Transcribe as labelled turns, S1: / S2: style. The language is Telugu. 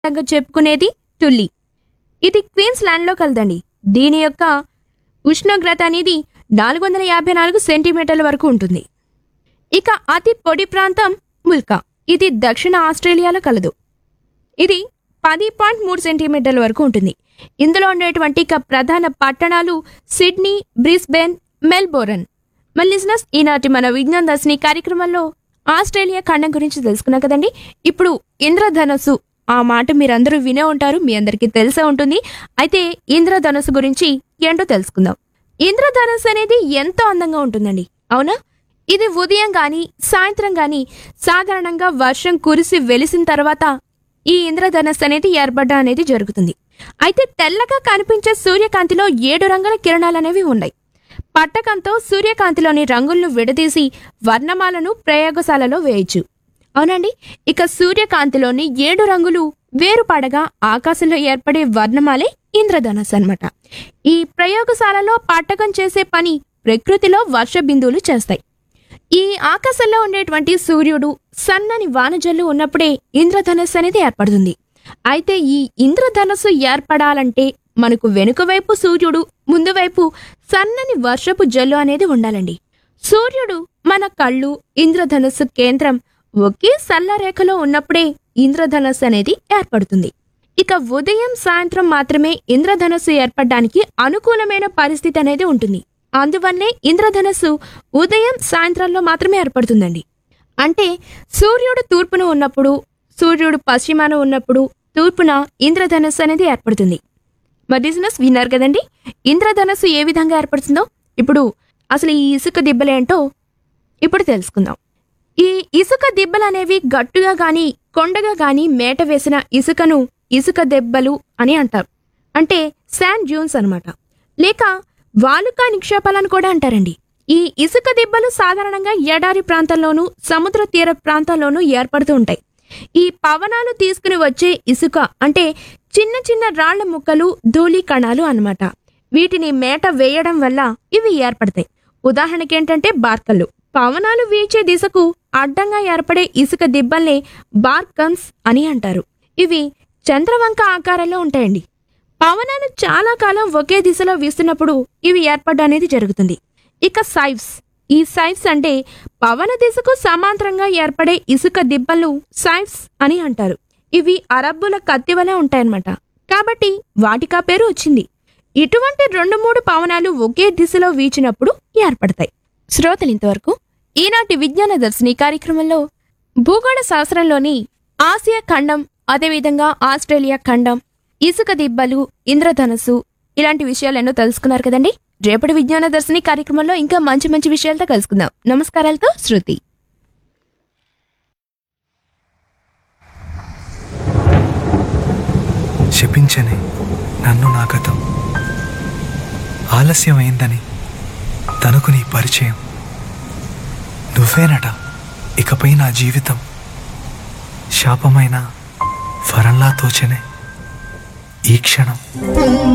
S1: సాధారణంగా చెప్పుకునేది తుల్లి ఇది క్వీన్స్ ల్యాండ్ లో కలదండి దీని యొక్క ఉష్ణోగ్రత అనేది నాలుగు వందల యాభై నాలుగు సెంటీమీటర్ల వరకు ఉంటుంది ఇక అతి పొడి ప్రాంతం ముల్కా ఇది దక్షిణ ఆస్ట్రేలియాలో కలదు ఇది పది పాయింట్ మూడు సెంటీమీటర్ల వరకు ఉంటుంది ఇందులో ఉండేటువంటి ఇక ప్రధాన పట్టణాలు సిడ్నీ బ్రిస్బెన్ మెల్బోరన్ మళ్ళీ లిజనర్స్ ఈనాటి మన విజ్ఞాన దర్శిని కార్యక్రమంలో ఆస్ట్రేలియా ఖండం గురించి తెలుసుకున్నాం కదండి ఇప్పుడు ఇంద్రధనస్సు ఆ మాట మీరందరూ వినే ఉంటారు మీ అందరికీ తెలిసే ఉంటుంది అయితే ఇంద్రధనస్సు గురించి ఏంటో తెలుసుకుందాం ఇంద్రధనస్సు అనేది ఎంతో అందంగా ఉంటుందండి అవునా ఇది ఉదయం గాని సాయంత్రం గాని సాధారణంగా వర్షం కురిసి వెలిసిన తర్వాత ఈ ఇంద్రధనస్సు అనేది ఏర్పడడం అనేది జరుగుతుంది అయితే తెల్లగా కనిపించే సూర్యకాంతిలో ఏడు రంగుల కిరణాలు అనేవి ఉన్నాయి పట్టకంతో సూర్యకాంతిలోని రంగులను విడదీసి వర్ణమాలను ప్రయోగశాలలో వేయచ్చు అవునండి ఇక సూర్యకాంతిలోని ఏడు రంగులు వేరుపడగా ఆకాశంలో ఏర్పడే వర్ణమాలే ఇంద్రధనస్సు అన్నమాట ఈ ప్రయోగశాలలో పట్టకం చేసే పని ప్రకృతిలో వర్ష బిందువులు చేస్తాయి ఈ ఆకాశంలో ఉండేటువంటి సూర్యుడు సన్నని వానజల్లు ఉన్నప్పుడే ఇంద్రధనస్సు అనేది ఏర్పడుతుంది అయితే ఈ ఇంద్రధనస్సు ఏర్పడాలంటే మనకు వెనుక వైపు సూర్యుడు ముందు వైపు సన్నని వర్షపు జల్లు అనేది ఉండాలండి సూర్యుడు మన కళ్ళు ఇంద్రధనస్సు కేంద్రం ఒకే సల్లరేఖలో ఉన్నప్పుడే ఇంద్రధనస్సు అనేది ఏర్పడుతుంది ఇక ఉదయం సాయంత్రం మాత్రమే ఇంద్రధనస్సు ఏర్పడడానికి అనుకూలమైన పరిస్థితి అనేది ఉంటుంది అందువల్లే ఇంద్రధనస్సు ఉదయం సాయంత్రాల్లో మాత్రమే ఏర్పడుతుందండి అంటే సూర్యుడు తూర్పున ఉన్నప్పుడు సూర్యుడు పశ్చిమాన ఉన్నప్పుడు తూర్పున ఇంద్రధనస్సు అనేది ఏర్పడుతుంది మరి బిజినెస్ విన్నారు కదండి ఇంద్రధనస్సు ఏ విధంగా ఏర్పడుతుందో ఇప్పుడు అసలు ఈ ఇసుక దిబ్బలేంటో ఇప్పుడు తెలుసుకుందాం ఈ ఇసుక దిబ్బలు అనేవి గట్టుగా గాని కొండగా గాని మేట వేసిన ఇసుకను ఇసుక దెబ్బలు అని అంటారు అంటే శాండ్ డ్యూన్స్ అన్నమాట లేక వాలుకా నిక్షేపాలను కూడా అంటారండి ఈ ఇసుక దిబ్బలు సాధారణంగా ఎడారి ప్రాంతంలోనూ సముద్ర తీర ప్రాంతాల్లోనూ ఏర్పడుతూ ఉంటాయి ఈ పవనాలు తీసుకుని వచ్చే ఇసుక అంటే చిన్న చిన్న రాళ్ల ముక్కలు ధూళి కణాలు అన్నమాట వీటిని మేట వేయడం వల్ల ఇవి ఏర్పడతాయి ఉదాహరణకి ఏంటంటే బార్కలు పవనాలు వీచే దిశకు అడ్డంగా ఏర్పడే ఇసుక దిబ్బల్ని బార్కమ్స్ అని అంటారు ఇవి చంద్రవంక ఆకారంలో ఉంటాయండి పవనాలు చాలా కాలం ఒకే దిశలో వీస్తున్నప్పుడు ఇవి ఏర్పడడం అనేది జరుగుతుంది ఇక సైవ్స్ ఈ సైవ్స్ అంటే పవన దిశకు సమాంతరంగా ఏర్పడే ఇసుక దిబ్బలు సైవ్స్ అని అంటారు ఇవి అరబ్బుల కత్తి వలె ఉంటాయన్నమాట కాబట్టి వాటికా పేరు వచ్చింది ఇటువంటి రెండు మూడు పవనాలు ఒకే దిశలో వీచినప్పుడు ఏర్పడతాయి శ్రోతలు ఇంతవరకు ఈనాటి విజ్ఞాన దర్శిని కార్యక్రమంలో భూగోళ శాస్త్రంలోని ఆసియా ఖండం అదేవిధంగా ఆస్ట్రేలియా ఖండం ఇసుక దిబ్బలు ఇంద్రధనస్సు ఇలాంటి విషయాలెన్నో తెలుసుకున్నారు కదండి రేపటి విజ్ఞాన దర్శిని కార్యక్రమంలో ఇంకా మంచి మంచి విషయాలతో కలుసుకుందాం నమస్కారాలతో శృతి
S2: శపించని నన్ను నా గతం ఆలస్యమైందని తనకు నీ పరిచయం నువ్వేనట ఇకపై నా జీవితం శాపమైన వరంలా తోచనే ఈ క్షణం